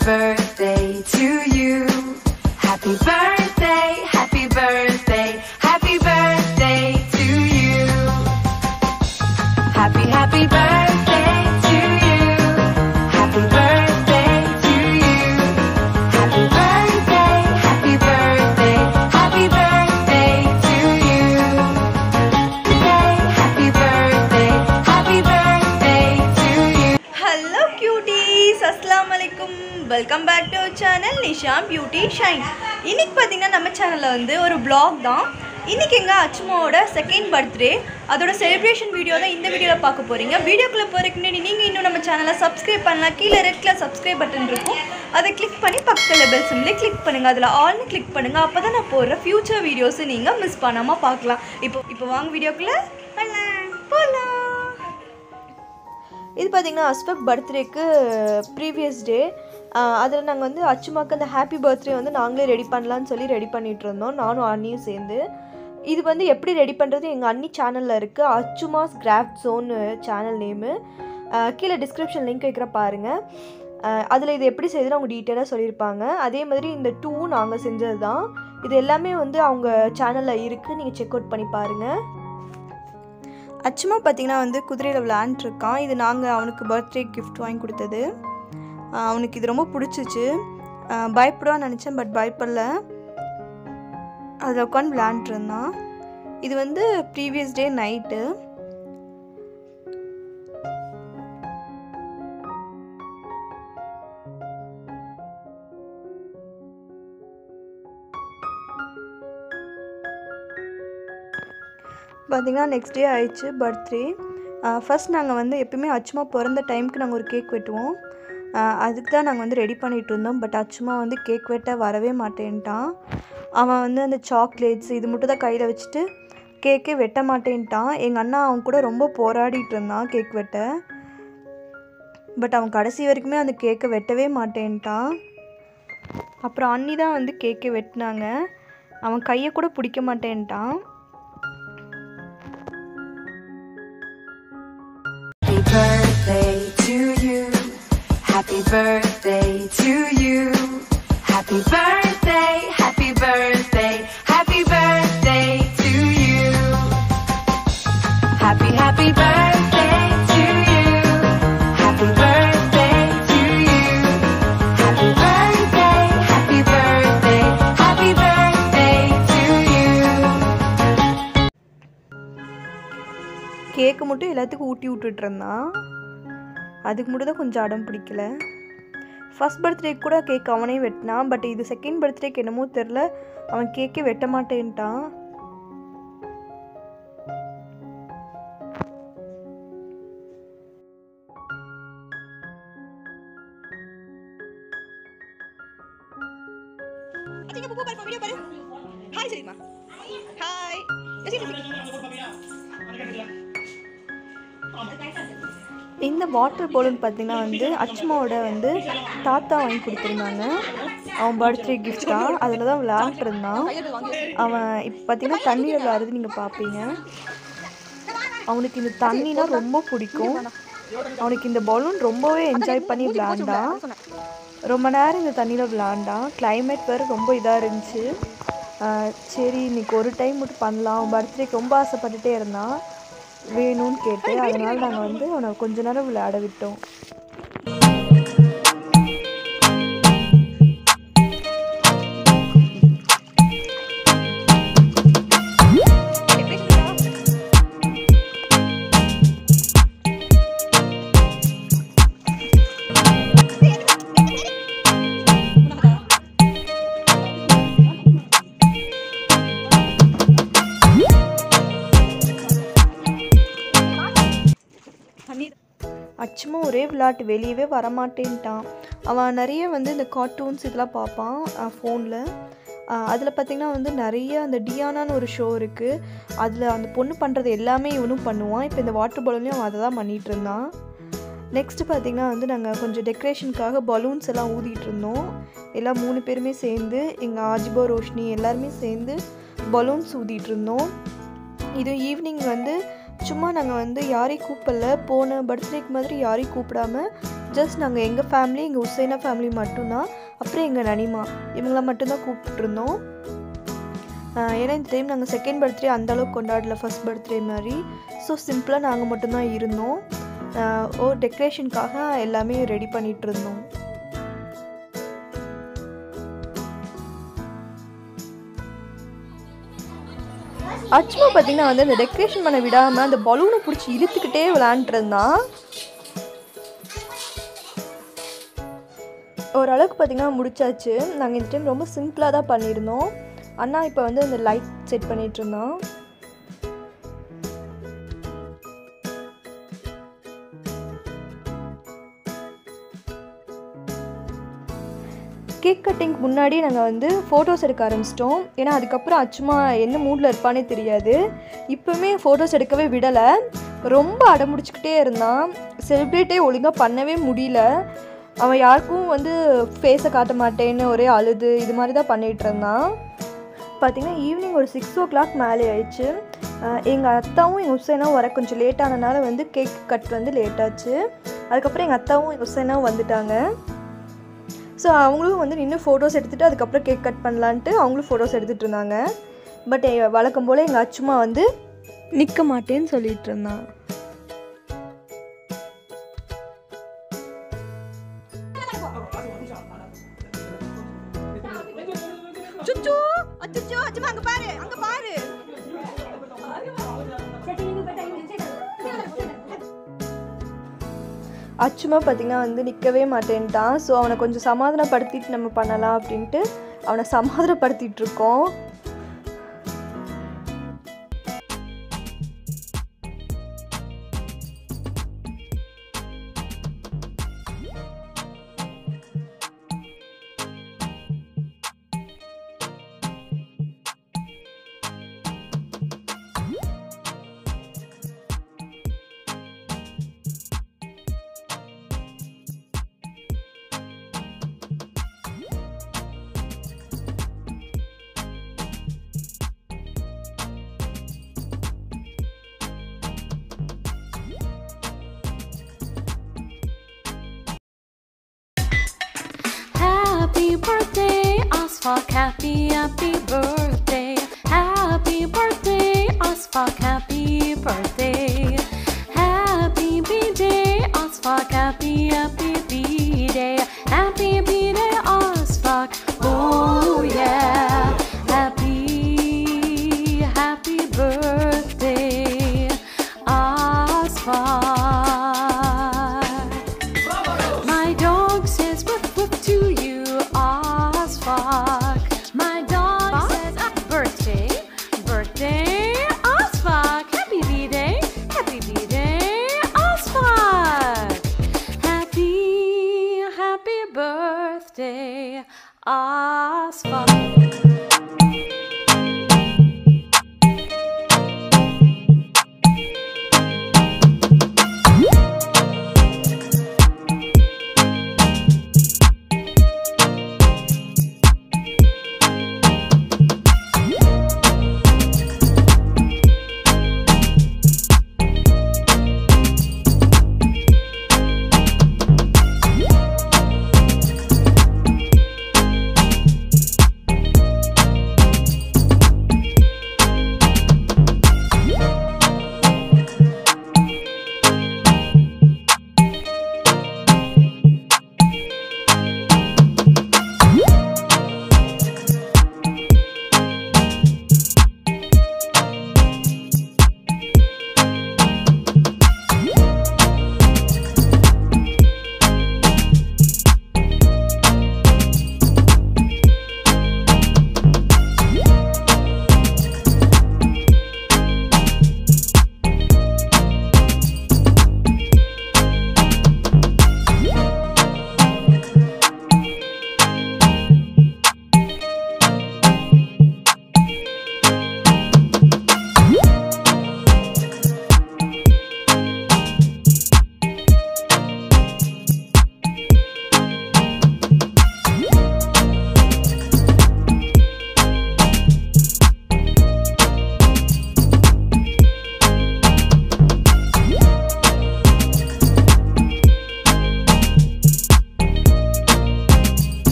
birthday to you. Happy birthday, happy birthday, happy birthday to you. Happy, happy birthday to you. Happy birthday to you. Happy birthday, happy birthday, happy birthday to you. Happy birthday, happy birthday to you. Hello cuties அஸ்லாம் வலைக்கும் welcome back to our channel Nisha beauty shine இன்னைக்கு பார்த்தீங்கன்னா நம்ம சேனலில் வந்து ஒரு vlog தான் இன்னைக்கு எங்கள் அச்சுமாவோட செகண்ட் பர்த்டே அதோட செலிப்ரேஷன் வீடியோ தான் இந்த வீடியோவில் பார்க்க போகிறீங்க வீடியோக்குள்ளே போகிறதுக்கு முன்னாடி நீங்கள் இன்னும் நம்ம சேனலை சப்ஸ்கிரைப் பண்ணலாம் கீழே ரெட்டில் சப்ஸ்கிரைப் பட்டன் இருக்கும் அதை கிளிக் பண்ணி பக்கத்தில் பெல் சிம்லேயே கிளிக் பண்ணுங்கள் அதில் ஆல்னு கிளிக் பண்ணுங்கள் அப்போ தான் நான் போடுற ஃப்யூச்சர் வீடியோஸை நீங்கள் மிஸ் பண்ணாமல் பார்க்கலாம் இப்போ இப்போ வாங்க வீடியோக்குள்ளே போகலாம் இது பார்த்தீங்கன்னா அஸ்பக் பர்த்டேக்கு ப்ரீவியஸ் டே அதில் நாங்கள் வந்து அச்சுமாக்கு அந்த ஹாப்பி பர்த்டே வந்து நாங்களே ரெடி பண்ணலான்னு சொல்லி ரெடி பண்ணிட்டு இருந்தோம் நானும் அண்ணியும் சேர்ந்து இது வந்து எப்படி ரெடி பண்ணுறது எங்கள் அண்ணி சேனலில் இருக்குது அச்சுமாஸ் கிராஃப்ட் ஜோன்னு சேனல் நேமு கீழே டிஸ்கிரிப்ஷன் லிங்க் வைக்கிற பாருங்கள் அதில் இது எப்படி செய்யுதுன்னு அவங்க டீட்டெயிலாக சொல்லியிருப்பாங்க அதே மாதிரி இந்த டூ நாங்கள் செஞ்சது தான் இது எல்லாமே வந்து அவங்க சேனலில் இருக்குது நீங்கள் செக் அவுட் பண்ணி பாருங்கள் அச்சுமா பார்த்தீங்கன்னா வந்து குதிரையில் விளையாண்டுருக்கான் இது நாங்கள் அவனுக்கு பர்த்டே கிஃப்ட் வாங்கி கொடுத்தது ஆஹ் அவனுக்கு இது ரொம்ப பிடிச்சிச்சு ஆஹ் பயப்படுவான்னு நினச்சேன் பட் பயப்படல அதில் உட்காந்து விளையாண்டுருந்தான் இது வந்து ப்ரீவியஸ் டே நைட்டு பார்த்திங்கன்னா நெக்ஸ்ட் டே ஆயிடுச்சு பர்த்டே ஃபர்ஸ்ட் நாங்கள் வந்து எப்பயுமே அச்சுமா பிறந்த டைமுக்கு நாங்கள் ஒரு கேக் வெட்டுவோம் ஆஹ் அதுக்கு தான் நாங்கள் வந்து ரெடி பண்ணிகிட்டு இருந்தோம் பட் அச்சுமா வந்து கேக் வெட்ட வரவே மாட்டேன்ட்டான் அவன் வந்து அந்த சாக்லேட்ஸ் இது மட்டும் தான் கையில் வச்சுட்டு கேக்கே வெட்ட மாட்டேன்ட்டான் எங்கள் அண்ணா அவன் கூட ரொம்ப போராடிட்டு இருந்தான் கேக் வெட்ட பட் அவன் கடைசி வரைக்குமே அந்த கேக்கை வெட்டவே மாட்டேன்ட்டான் அப்புறம் அண்ணி தான் வந்து கேக்கை வெட்டினாங்க அவன் கையை கூட பிடிக்க மாட்டேன்ட்டான் Happy birthday to you. Happy birthday to you. Happy birthday, happy birthday, happy birthday to you. Happy, happy birthday to you. Happy birthday to you. Happy birthday, happy birthday, happy birthday to you. கேக்கு மட்டும் எல்லாத்துக்கும் ஊட்டி விட்டுட்டு இருந்தான் அதுக்கு மட்டும் தான் கொஞ்சம் அடம் பிடிக்கல ஃபர்ஸ்ட் பர்த்டேக்கு கூட கேக் அவனே வெட்டினான் பட் இது செகண்ட் பர்த்டேக்கு என்னமோ தெரில அவன் கேக்கே வெட்ட மாட்டேன்ட்டான் ஹாய் சரிம்மா ஹாய் இந்த வாட்டர் பலூன் பார்த்தீங்கன்னா வந்து அச்சுமாவோட வந்து தாத்தா வாங்கி கொடுத்துருந்தாங்க அவன் பர்த்டே கிஃப்டாக அதில் தான் விளையாண்டுருந்தான் அவன் இப்போ பார்த்தீங்கன்னா தண்ணியில் விளையாடுறது நீங்கள் பார்ப்பீங்க அவனுக்கு இந்த தண்ணினா ரொம்ப பிடிக்கும் அவனுக்கு இந்த பலூன் ரொம்பவே என்ஜாய் பண்ணி விளையாண்டான் ரொம்ப நேரம் இந்த தண்ணியில் விளையாண்டான் climate வேறு ரொம்ப இதாக இருந்துச்சு ஆஹ் சரி இன்னைக்கு ஒரு டைம் மட்டும் பண்ணலாம் அவன் பர்த்டேக்கு ரொம்ப ஆசைப்பட்டுட்டே இருந்தான் வேணும்னு கேட்டு அதனால நாங்கள் வந்து அவனை கொஞ்ச நேரம் விளையாட விட்டோம் அச்சுமா ஒரே விளையாட்டு வெளியவே வரமாட்டேன்ட்டான் அவன் நிறைய வந்து இந்த கார்ட்டூன்ஸ் இதெல்லாம் பார்ப்பான் ஃபோனில் அதில் பார்த்திங்கன்னா வந்து நிறைய அந்த டியானான்னு ஒரு ஷோ இருக்குது அதில் அந்த பொண்ணு பண்ணுறது எல்லாமே இவனும் பண்ணுவான் இப்போ இந்த வாட்டர் பலூன்லேயும் அவன் அதை தான் பண்ணிகிட்டு இருந்தான் நெக்ஸ்ட்டு பார்த்திங்கன்னா வந்து நாங்கள் கொஞ்சம் டெக்கரேஷனுக்காக பலூன்ஸ் எல்லாம் ஊதிட்டு இருந்தோம் எல்லாம் மூணு பேருமே சேர்ந்து எங்கள் ஆஜிபோ ரோஷினி எல்லாருமே சேர்ந்து பலூன்ஸ் ஊதிட்டு இருந்தோம் இது ஈவினிங் வந்து சும்மா நாங்கள் வந்து யாரையும் கூப்பிடல போன பர்த்டேக்கு மாதிரி யாரையும் கூப்பிடாம ஜஸ்ட் நாங்கள் எங்கள் ஃபேமிலி எங்கள் உசைனா ஃபேமிலி மட்டும்தான் அப்புறம் எங்கள் நனிமா இவங்கள மட்டும்தான் கூப்பிட்டுருந்தோம் ஆஹ் ஏன்னா இந்த டைம் நாங்கள் செகண்ட் பர்த்டே அந்தளவுக்கு கொண்டாடல ஃபர்ஸ்ட் பர்த்டே மாதிரி ஸோ சிம்பிளாக நாங்கள் மட்டும்தான் இருந்தோம் ஆஹ் ஓ டெக்கரேஷனுக்காக எல்லாமே ரெடி பண்ணிகிட்டு இருந்தோம் அச்சுமா பார்த்தீங்கன்னா வந்து அந்த டெக்கரேஷன் பண்ண விடாமல் அந்த பலூனை பிடிச்சி இழுத்துக்கிட்டே விளாண்டுட்டு இருந்தான் ஓரளவுக்கு பார்த்தீங்கன்னா முடிச்சாச்சு நாங்கள் இந்த டைம் ரொம்ப சிம்பிளாக தான் பண்ணியிருந்தோம் அண்ணா இப்போ வந்து அந்த லைட் செட் பண்ணிட்டு இருந்தான் கேக் கட்டிங் முன்னாடி நாங்கள் வந்து ஃபோட்டோஸ் எடுக்க ஆரம்பிச்சிட்டோம் ஏன்னா அதுக்கப்புறம் அச்சுமா என்ன மூடில் இருப்பானே தெரியாது இப்போவுமே ஃபோட்டோஸ் எடுக்கவே விடலை ரொம்ப அடமுடிச்சுக்கிட்டே இருந்தான் செலிப்ரேட்டே ஒழுங்காக பண்ணவே முடியல அவன் யாருக்கும் வந்து ஃபேஸை காட்ட மாட்டேன்னு ஒரே அழுது இது மாதிரி தான் பண்ணிகிட்டு இருந்தான் பார்த்தீங்கன்னா ஈவினிங் ஒரு சிக்ஸ் ஓ கிளாக் மேலே ஆயிடுச்சு எங்கள் அத்தாவும் எங்கள் உசைனாவும் வர கொஞ்சம் லேட் ஆனனால வந்து கேக் கட் வந்து லேட் ஆச்சு அதுக்கப்புறம் எங்கள் அத்தாவும் எங்கள் உசைனாவும் வந்துட்டாங்க ஸோ அவங்களும் வந்து நின்று ஃபோட்டோஸ் எடுத்துகிட்டு அதுக்கப்புறம் கேக் கட் பண்ணலான்ட்டு அவங்களும் ஃபோட்டோஸ் எடுத்துகிட்டு இருந்தாங்க பட் வழக்கம் போல் எங்கள் அச்சுமா வந்து நிற்க மாட்டேன்னு சொல்லிட்டு இருந்தான் சுச்சு அச்சுச்சோ அச்சுமா அங்கே பாரு அங்கே பாரு அச்சுமா பார்த்திங்கன்னா வந்து நிற்கவே மாட்டேன்ட்டான் ஸோ அவனை கொஞ்சம் சமாதானப்படுத்திட்டு நம்ம பண்ணலாம் அப்படின்ட்டு அவனை சமாதானப்படுத்திட்டு இருக்கோம் Happy birthday, Asfak. Happy, happy birthday. Happy birthday, Asfak. Happy birthday. Happy B-Day, Asfak. Happy, happy B-Day. Happy B-Day, Asfak. Oh yeah. Happy, happy birthday, Asfak. My dog says woof woof to you, Osfok. My dog says uh, birthday, birthday, Osfok. Happy B-Day, happy B-Day, Osfok. Happy, happy birthday, Osfok.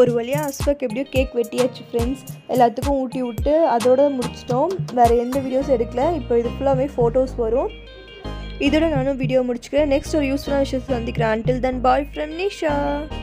ஒரு வழியாக அஸ்வக் எப்படியோ cake வெட்டியாச்சு friends எல்லாத்துக்கும் ஊட்டி விட்டு அதோட முடிச்சிட்டோம் வேறு எந்த வீடியோஸ் எடுக்கல இப்போ இது ஃபுல்லாகவே ஃபோட்டோஸ் வரும் இதோட நானும் வீடியோ முடிச்சுக்கிறேன் நெக்ஸ்ட் ஒரு யூஸ்ஃபுல்லான விஷயத்தை சந்திக்கிறேன் until then bye from Nisha